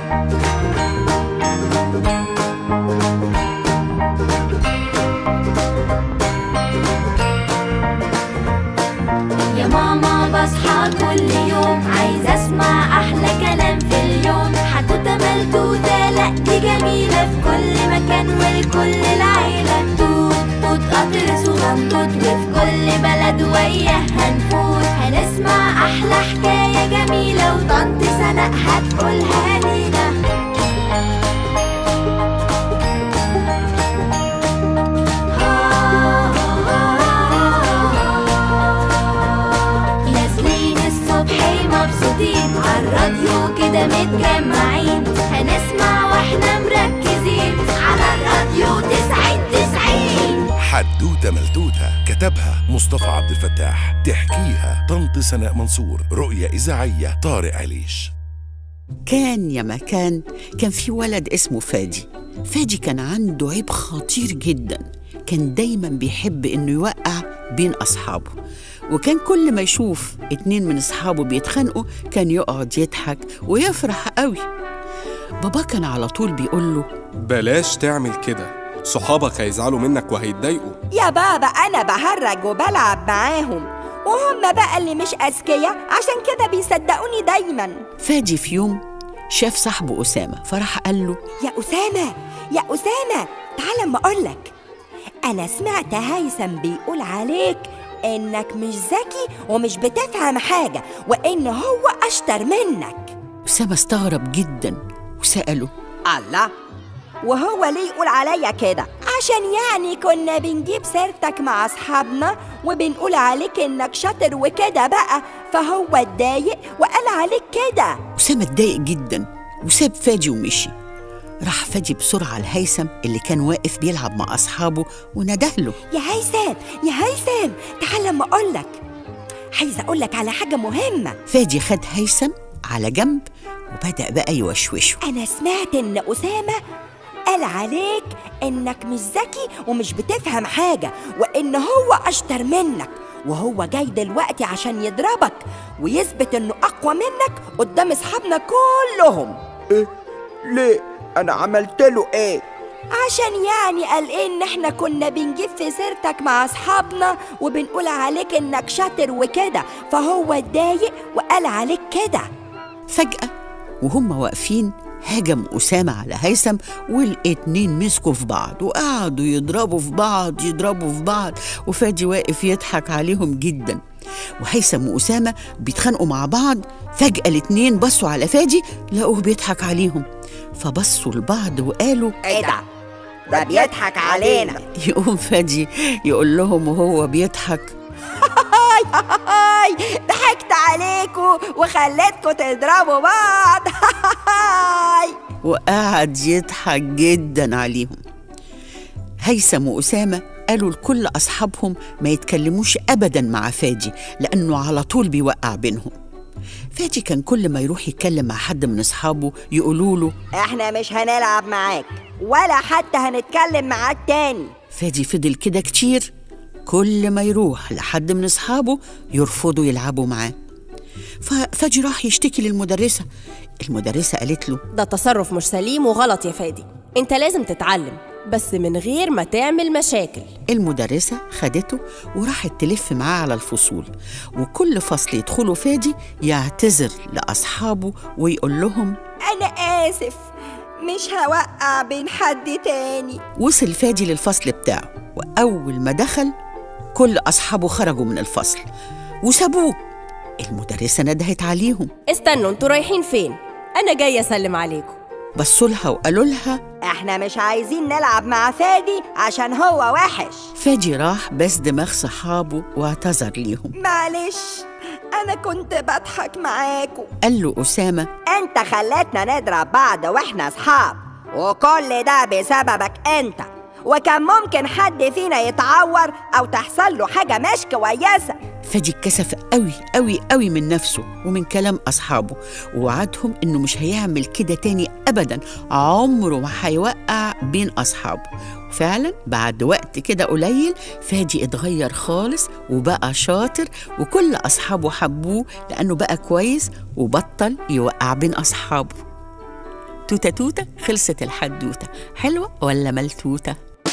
يا ماما بصحى كل يوم عايزة اسمع احلى كلام في اليوم حدوتة ملتوتة لا دي جميلة في كل مكان ولكل العيلة توت توت قطر صغنطوط وفي كل بلد وياه هنفوت هنسمع احلى حكاية جميلة وطنط سناء هتقولها لينا نازلين الصبح مبسوطين عالراديو كده متجمعين هنسمع واحنا مركزين على الراديو تسعين تسعين حدوتة ملتوتة كتبها مصطفى عبد الفتاح تحكيها طنط سناء منصور رؤية إذاعية طارق عليش كان يا مكان كان في ولد اسمه فادي فادي كان عنده عيب خطير جدا كان دايما بيحب انه يوقع بين اصحابه وكان كل ما يشوف اتنين من اصحابه بيتخانقوا كان يقعد يضحك ويفرح قوي بابا كان على طول بيقول له بلاش تعمل كده صحابك هيزعلوا منك وهيتضايقوا يا بابا أنا بهرج وبلعب معاهم وهم بقى اللي مش أذكياء عشان كده بيصدقوني دايما فادي في يوم شاف صاحبه أسامة فراح قال له يا أسامة يا أسامة تعال أما أقولك أنا سمعت هيثم بيقول عليك إنك مش ذكي ومش بتفهم حاجة وإن هو أشطر منك أسامة استغرب جدا وسأله الله وهو ليه يقول عليا كده عشان يعني كنا بنجيب سيرتك مع أصحابنا وبنقول عليك إنك شاطر وكده بقى فهو اتضايق وقال عليك كده أسامة اتضايق جدا وساب فادي ومشي راح فادي بسرعة لهيثم اللي كان واقف بيلعب مع أصحابه وندهله يا هيثم يا هيثم تعال أما أقولك عايزة أقولك على حاجة مهمة فادي خد هيثم على جنب وبدأ بقى يوشوشه أنا سمعت إن أسامة قال عليك إنك مش ذكي ومش بتفهم حاجة وإن هو أشطر منك وهو جاي دلوقتي عشان يضربك ويثبت إنه أقوى منك قدام أصحابنا كلهم ليه انا عملت له ايه عشان يعني قال إيه إن إحنا كنا بنجيب في سيرتك مع أصحابنا وبنقول عليك إنك شاطر وكده فهو اتضايق وقال عليك كده فجأة وهم واقفين هجم أسامة على هيثم والاتنين مسكوا في بعض وقعدوا يضربوا في بعض يضربوا في بعض وفادي واقف يضحك عليهم جدا وهيثم وأسامة بيتخانقوا مع بعض فجأة الاتنين بصوا على فادي لقوه بيضحك عليهم فبصوا لبعض وقالوا إيه ده؟ ده بيضحك علينا يقوم فادي يقول لهم وهو بيضحك هاي هاي ضحكت عليكوا وخليتكوا تضربوا بعض هاي وقعد يضحك جدا عليهم هيثم وأسامة قالوا لكل أصحابهم ما يتكلموش أبدا مع فادي لأنه على طول بيوقع بينهم فادي كان كل ما يروح يتكلم مع حد من أصحابه يقولوا له احنا مش هنلعب معاك ولا حتى هنتكلم معاك تاني فادي فضل كده كتير كل ما يروح لحد من أصحابه يرفضوا يلعبوا معاه ففادي راح يشتكي للمدرسة المدرسة قالت له ده تصرف مش سليم وغلط يا فادي انت لازم تتعلم بس من غير ما تعمل مشاكل المدرسة خدته وراحت تلف معاه على الفصول وكل فصل يدخله فادي يعتذر لأصحابه ويقول لهم انا اسف مش هوقع بين حد تاني وصل فادي للفصل بتاعه وأول ما دخل كل أصحابه خرجوا من الفصل وسابوه المدرسة ندهت عليهم استنوا انتوا رايحين فين انا جاي اسلم عليكم بصوا لها وقالوا لها احنا مش عايزين نلعب مع فادي عشان هو وحش فادي راح بس دماغ صحابه واعتذر ليهم معلش انا كنت بضحك معاكوا قال له أسامة انت خلتنا نضرب بعض واحنا اصحاب وكل ده بسببك انت وكان ممكن حد فينا يتعور او تحصل له حاجه مش كويسه فادي اتكسف قوي قوي قوي من نفسه ومن كلام أصحابه ووعدهم إنه مش هيعمل كده تاني أبدا عمره ما هيوقع بين أصحابه وفعلا بعد وقت كده قليل فادي اتغير خالص وبقى شاطر وكل أصحابه حبوه لأنه بقى كويس وبطل يوقع بين أصحابه توتة توتة خلصت الحدوتة حلوة ولا ملتوتة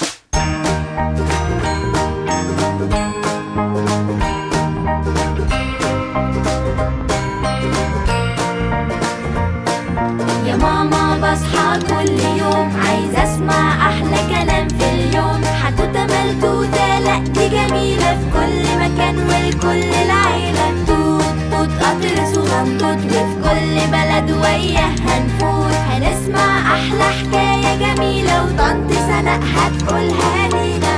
يا ماما بصحى كل يوم عايزة اسمع احلى كلام في اليوم حدوتة ملتوتة لا دي جميلة في كل مكان ولكل العيلة توت توت قطر صغنطوط وفي كل بلد وياه هنفوت هنسمع احلى حكاية جميلة وطنط سناء هتقولها لينا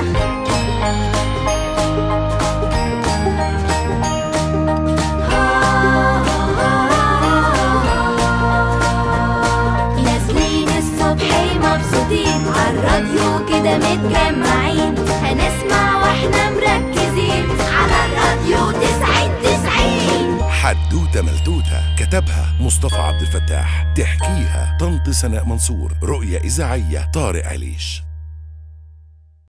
نازلين الصبح مبسوطين عالراديو كده متجمعين هنسمع واحنا مركزين على الراديو تسعين تسعين حدوتة ملتوتة كتبها مصطفى عبد الفتاح تحكيها طنط سناء منصور رؤية إذاعية طارق عليش